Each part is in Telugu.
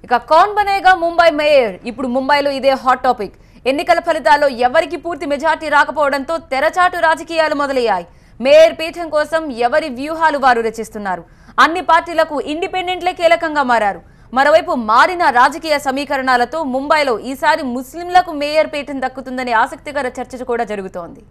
ఇక కౌన్ బనేగా ముంబై మేయర్ ఇప్పుడు ముంబైలో ఇదే హాట్ టాపిక్ ఎన్నికల ఫలితాల్లో ఎవరికి పూర్తి మెజార్టీ రాకపోవడంతో తెరచాటు రాజకీయాలు మొదలయ్యాయి మేయర్ పీఠం కోసం ఎవరి వ్యూహాలు వారు రచిస్తున్నారు అన్ని పార్టీలకు ఇండిపెండెంట్లే కీలకంగా మారారు మరోవైపు మారిన రాజకీయ సమీకరణాలతో ముంబైలో ఈసారి ముస్లింలకు మేయర్ పీఠం దక్కుతుందనే ఆసక్తికర చర్చ కూడా జరుగుతోంది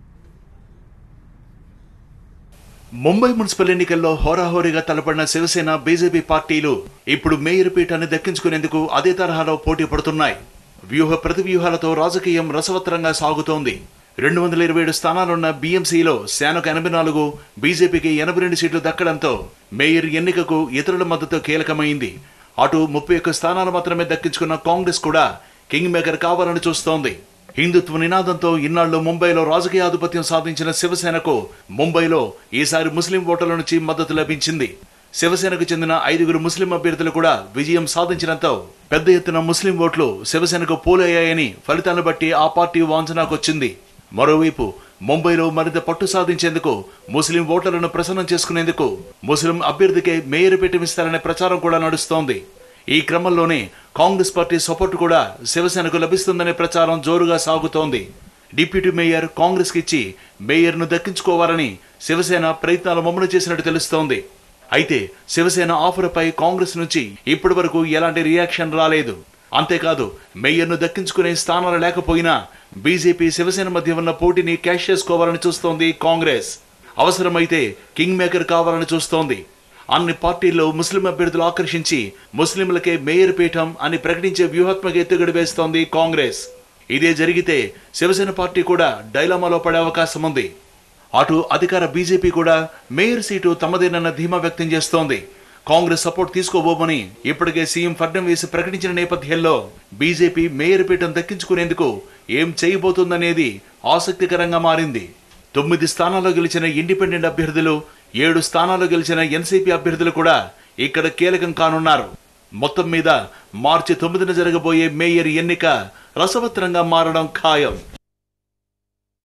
ముంబై మున్సిపల్ ఎన్నికల్లో హోరాహోరీగా తలపడిన శివసేన బీజేపీ పార్టీలు ఇప్పుడు మేయర్ పీఠాన్ని దక్కించుకునేందుకు అదే తరహాలో పోటీ పడుతున్నాయి వ్యూహ ప్రతివ్యూహాలతో రాజకీయం రసవత్తరంగా సాగుతోంది రెండు వందల ఇరవై ఏడు స్థానాలున్న బీఎంసీలో సేనకు ఎనభై నాలుగు బీజేపీకి ఎనభై రెండు సీట్లు దక్కడంతో మేయర్ ఎన్నికకు ఇతరుల మద్దతు కీలకమైంది అటు ముప్పై ఒక్క స్థానాలు మాత్రమే దక్కించుకున్న కాంగ్రెస్ కూడా కింగ్ మేకర్ కావాలని చూస్తోంది హిందుత్వ నినాదంతో ఇన్నాళ్లు ముంబైలో రాజకీయ ఆధిపత్యం సాధించిన శివసేనకు ముంబైలో ఈసారి ముస్లిం ఓటర్ల నుంచి మద్దతు లభించింది శివసేనకు చెందిన ఐదుగురు ముస్లిం అభ్యర్థులు కూడా విజయం సాధించడంతో పెద్ద ఎత్తున ముస్లిం ఓట్లు శివసేనకు పోలయ్యాయని ఫలితాలను బట్టి ఆ పార్టీ వాంఛనాకొచ్చింది మరోవైపు ముంబైలో మరింత పట్టు సాధించేందుకు ముస్లిం ఓటర్లను ప్రసన్నం చేసుకునేందుకు ముస్లిం అభ్యర్థికే మేయర్ పెట్టిస్తారనే ప్రచారం కూడా నడుస్తోంది ఈ క్రమంలోనే కాంగ్రెస్ పార్టీ సపోర్ట్ కూడా శివసేనకు లభిస్తుందనే ప్రచారం జోరుగా సాగుతోంది డిప్యూటీ మేయర్ కాంగ్రెస్ ఇచ్చి మేయర్ను దక్కించుకోవాలని శివసేన ప్రయత్నాలు మమ్మలు చేసినట్టు తెలుస్తోంది అయితే శివసేన ఆఫర్పై కాంగ్రెస్ నుంచి ఇప్పటి వరకు ఎలాంటి రియాక్షన్ రాలేదు అంతేకాదు మేయర్ను దక్కించుకునే స్థానాలు లేకపోయినా బీజేపీ శివసేన మధ్య ఉన్న పోటీని క్యాష్ చేసుకోవాలని చూస్తోంది కాంగ్రెస్ అవసరమైతే కింగ్ మేకర్ కావాలని చూస్తోంది అన్ని పార్టీల్లో ముస్లిం అభ్యర్థులు ఆకర్షించి ముస్లింలకే మేయర్ పీఠం అని ప్రకటించే వ్యూహాత్మక ఎత్తుగడ వేస్తోంది కాంగ్రెస్ ఇదే జరిగితే శివసేన పార్టీ కూడా డైలామాలో పడే అవకాశం ఉంది అటు అధికార బీజేపీ కూడా మేయర్ సీటు తమదేనన్న ధీమా వ్యక్తం చేస్తోంది కాంగ్రెస్ సపోర్ట్ తీసుకోబోమని ఇప్పటికే సీఎం ఫడ్నవీస్ ప్రకటించిన నేపథ్యంలో బీజేపీ మేయర్ పీఠం దక్కించుకునేందుకు ఏం చేయబోతుందనేది ఆసక్తికరంగా మారింది తొమ్మిది స్థానాల్లో గెలిచిన ఇండిపెండెంట్ అభ్యర్థులు ఏడు స్థానాల్లో గెలిచిన ఎన్సీపీ అభ్యర్థులు కూడా ఇక్కడ కీలకం కానున్నారు మొత్తం మీద మార్చి తొమ్మిదిన జరగబోయే మేయర్ ఎన్నిక రసవత్రంగా మారడం ఖాయం